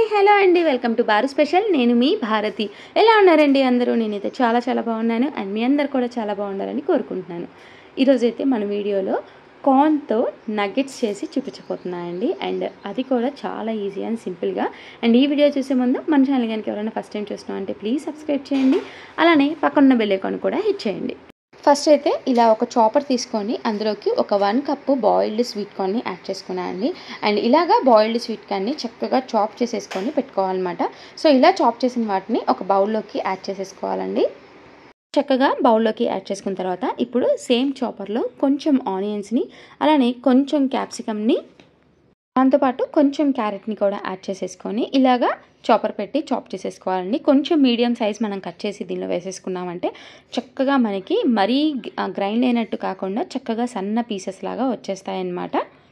hello అండి welcome to bar special నేను మీ భారతి ఎలా ఉన్నారండి అందరూ నేనైతే చాలా చాలా బాగున్నాను అండ్ మీ అందరు కూడా చాలా బాగుండాలని కోరుకుంటున్నాను ఈరోజైతే మన వీడియోలో కార్న్తో నగ్గెట్స్ చేసి చూపించబోతున్నానండి అండ్ అది కూడా చాలా ఈజీ అండ్ సింపుల్గా అండ్ ఈ వీడియో చూసే ముందు మన ఛానల్ కనుక ఎవరైనా ఫస్ట్ టైం చూస్తున్నాం అంటే ప్లీజ్ సబ్స్క్రైబ్ చేయండి అలానే పక్కన బెల్ ఐకాన్ కూడా హిట్ చేయండి ఫస్ట్ అయితే ఇలా ఒక చాపర్ తీసుకొని అందులోకి ఒక వన్ కప్పు బాయిల్డ్ స్వీట్ కార్న్ని యాడ్ చేసుకున్నానండి అండ్ ఇలాగా బాయిల్డ్ స్వీట్ కార్న్ని చక్కగా చాప్ చేసేసుకొని పెట్టుకోవాలన్నమాట సో ఇలా చాప్ చేసిన వాటిని ఒక బౌల్లోకి యాడ్ చేసేసుకోవాలండి చక్కగా బౌల్లోకి యాడ్ చేసుకున్న తర్వాత ఇప్పుడు సేమ్ చాపర్లో కొంచెం ఆనియన్స్ని అలానే కొంచెం క్యాప్సికమ్ని దాంతోపాటు కొంచెం క్యారెట్ని కూడా యాడ్ చేసేసుకొని ఇలాగా చాపర్ పెట్టి చాప్ చేసేసుకోవాలండి కొంచెం మీడియం సైజ్ మనం కట్ చేసి దీనిలో వేసేసుకున్నామంటే చక్కగా మనకి మరీ గ్రైండ్ అయినట్టు కాకుండా చక్కగా సన్న పీసెస్ లాగా వచ్చేస్తాయి అన్నమాట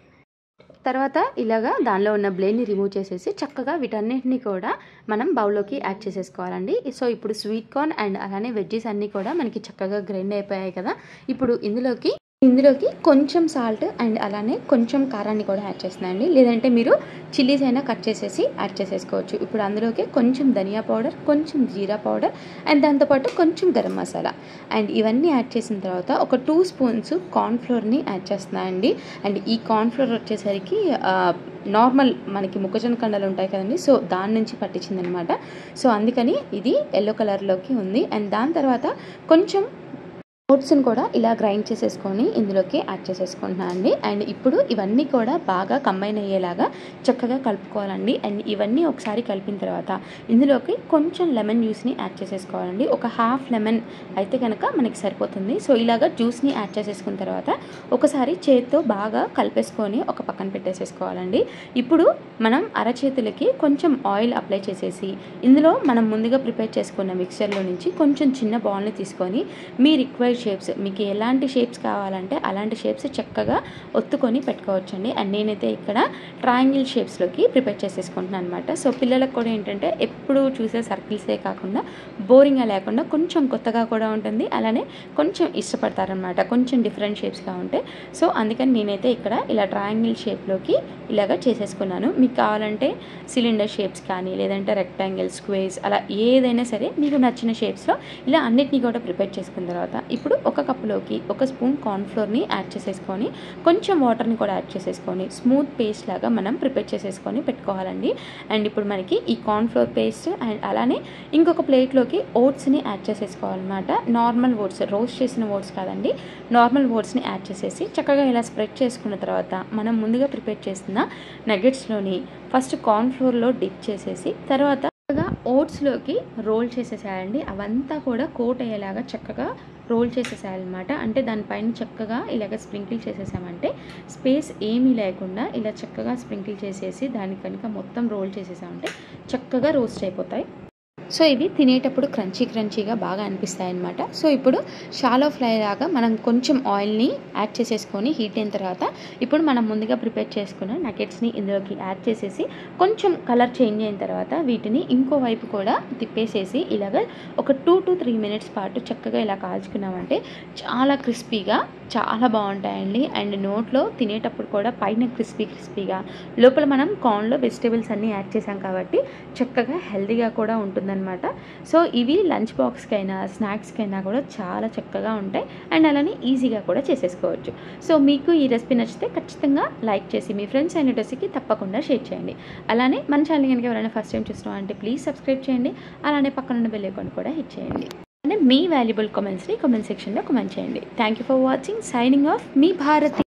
తర్వాత ఇలాగా దానిలో ఉన్న బ్లేడ్ని రిమూవ్ చేసేసి చక్కగా వీటన్నిటిని కూడా మనం బౌల్లోకి యాడ్ చేసేసుకోవాలండి సో ఇప్పుడు స్వీట్ కార్న్ అండ్ అలానే వెజ్జీస్ అన్నీ కూడా మనకి చక్కగా గ్రైండ్ అయిపోయాయి కదా ఇప్పుడు ఇందులోకి ఇందులోకి కొంచెం సాల్ట్ అండ్ అలానే కొంచెం కారాన్ని కూడా యాడ్ చేస్తున్నాయండి లేదంటే మీరు చిల్లీస్ అయినా కట్ చేసేసి యాడ్ చేసేసుకోవచ్చు ఇప్పుడు అందులోకి కొంచెం ధనియా పౌడర్ కొంచెం జీరా పౌడర్ అండ్ దాంతోపాటు కొంచెం గరం మసాలా అండ్ ఇవన్నీ యాడ్ చేసిన తర్వాత ఒక టూ స్పూన్స్ కార్న్ఫ్లోర్ని యాడ్ చేస్తున్నాయండి అండ్ ఈ కార్న్ఫ్లోర్ వచ్చేసరికి నార్మల్ మనకి మొక్కజొన్న కండలు ఉంటాయి కదండి సో దాని నుంచి పట్టించింది అనమాట సో అందుకని ఇది ఎల్లో కలర్లోకి ఉంది అండ్ దాని తర్వాత కొంచెం ఓట్స్ని కూడా ఇలా గ్రైండ్ చేసేసుకొని ఇందులోకి యాడ్ చేసేసుకుంటున్నాను అండి అండ్ ఇప్పుడు ఇవన్నీ కూడా బాగా కంబైన్ అయ్యేలాగా చక్కగా కలుపుకోవాలండి అండ్ ఇవన్నీ ఒకసారి కలిపిన తర్వాత ఇందులోకి కొంచెం లెమన్ జ్యూస్ని యాడ్ చేసేసుకోవాలండి ఒక హాఫ్ లెమన్ అయితే కనుక మనకి సరిపోతుంది సో ఇలాగ జ్యూస్ని యాడ్ చేసేసుకున్న తర్వాత ఒకసారి చేత్తో బాగా కలిపేసుకొని ఒక పక్కన పెట్టేసేసుకోవాలండి ఇప్పుడు మనం అరచేతులకి కొంచెం ఆయిల్ అప్లై చేసేసి ఇందులో మనం ముందుగా ప్రిపేర్ చేసుకున్న మిక్చర్లో నుంచి కొంచెం చిన్న బాల్ని తీసుకొని మీ రిక్వైర్డ్ షేప్స్ మీకు ఎలాంటి షేప్స్ కావాలంటే అలాంటి షేప్స్ చక్కగా ఒత్తుకొని పెట్టుకోవచ్చండి అండ్ నేనైతే ఇక్కడ ట్రయాంగిల్ షేప్స్లోకి ప్రిపేర్ చేసేసుకుంటున్నాను అనమాట సో పిల్లలకు కూడా ఏంటంటే ఎప్పుడు చూసే సర్కిల్సే కాకుండా బోరింగ్గా లేకుండా కొంచెం కొత్తగా కూడా ఉంటుంది అలానే కొంచెం ఇష్టపడతారనమాట కొంచెం డిఫరెంట్ షేప్స్గా ఉంటాయి సో అందుకని నేనైతే ఇక్కడ ఇలా ట్రయాంగిల్ షేప్లోకి ఇలాగ చేసేసుకున్నాను మీకు కావాలంటే సిలిండర్ షేప్స్ కానీ లేదంటే రెక్టాంగిల్ స్క్వేర్స్ అలా ఏదైనా సరే మీకు నచ్చిన షేప్స్లో ఇలా అన్నిటినీ కూడా ప్రిపేర్ చేసుకున్న తర్వాత ఇప్పుడు ఒక కప్పులోకి ఒక స్పూన్ కార్న్ఫ్లోర్ని యాడ్ చేసేసుకొని కొంచెం వాటర్ని కూడా యాడ్ చేసేసుకొని స్మూత్ పేస్ట్ లాగా మనం ప్రిపేర్ చేసేసుకొని పెట్టుకోవాలండి అండ్ ఇప్పుడు మనకి ఈ కార్న్ఫ్లోర్ పేస్ట్ అండ్ అలానే ఇంకొక ప్లేట్లోకి ఓట్స్ని యాడ్ చేసేసుకోవాలన్నమాట నార్మల్ ఓట్స్ రోస్ట్ చేసిన ఓట్స్ కాదండి నార్మల్ ఓట్స్ని యాడ్ చేసేసి చక్కగా ఇలా స్ప్రెడ్ చేసుకున్న తర్వాత మనం ముందుగా ప్రిపేర్ చేసిన నగెట్స్లోని ఫస్ట్ కార్న్ఫ్లోర్లో డిప్ చేసేసి తర్వాత చక్కగా ఓట్స్లోకి రోల్ చేసేసేయాలండి అవంతా కూడా కోట్ అయ్యేలాగా చక్కగా రోల్ చేసేసేయాలన్నమాట అంటే దానిపైన చక్కగా ఇలాగ స్ప్రింకిల్ చేసేసామంటే స్పేస్ ఏమీ లేకుండా ఇలా చక్కగా స్ప్రింకిల్ చేసేసి దాన్ని కనుక మొత్తం రోల్ చేసేసామంటే చక్కగా రోస్ట్ అయిపోతాయి సో ఇవి తినేటప్పుడు క్రంచీ క్రంచీగా బాగా అనిపిస్తాయి అనమాట సో ఇప్పుడు షాలో ఫ్రై లాగా మనం కొంచెం ఆయిల్ని యాడ్ చేసేసుకొని హీట్ అయిన తర్వాత ఇప్పుడు మనం ముందుగా ప్రిపేర్ చేసుకున్న నగెట్స్ని ఇందులోకి యాడ్ చేసేసి కొంచెం కలర్ చేంజ్ అయిన తర్వాత వీటిని ఇంకో వైపు కూడా తిప్పేసేసి ఇలాగ ఒక టూ టు త్రీ మినిట్స్ పాటు చక్కగా ఇలా కాల్చుకున్నామంటే చాలా క్రిస్పీగా చాలా బాగుంటాయండి అండ్ నోట్లో తినేటప్పుడు కూడా పైన క్రిస్పీ క్రిస్పీగా లోపల మనం కార్న్లో వెజిటేబుల్స్ అన్నీ యాడ్ చేసాం కాబట్టి చక్కగా హెల్తీగా కూడా ఉంటుందన్నమాట సో ఇవి లంచ్ బాక్స్కైనా స్నాక్స్కైనా కూడా చాలా చక్కగా ఉంటాయి అండ్ అలానే ఈజీగా కూడా చేసేసుకోవచ్చు సో మీకు ఈ రెసిపీ నచ్చితే ఖచ్చితంగా లైక్ చేసి మీ ఫ్రెండ్స్ అండ్ రిటర్స్కి తప్పకుండా షేర్ చేయండి అలానే మన ఛానల్ కనుక ఎవరైనా ఫస్ట్ టైం చూస్తున్నాం అంటే ప్లీజ్ సబ్స్క్రైబ్ చేయండి అలానే పక్కన ఉన్న బెల్ ఐకాన్ కూడా హిట్ చేయండి అంటే మీ వాల్యుబుల్ కామెంట్స్ని కామెంట్ సెక్షన్లో కామెంట్ చేయండి thank you for watching signing off మీ భారతి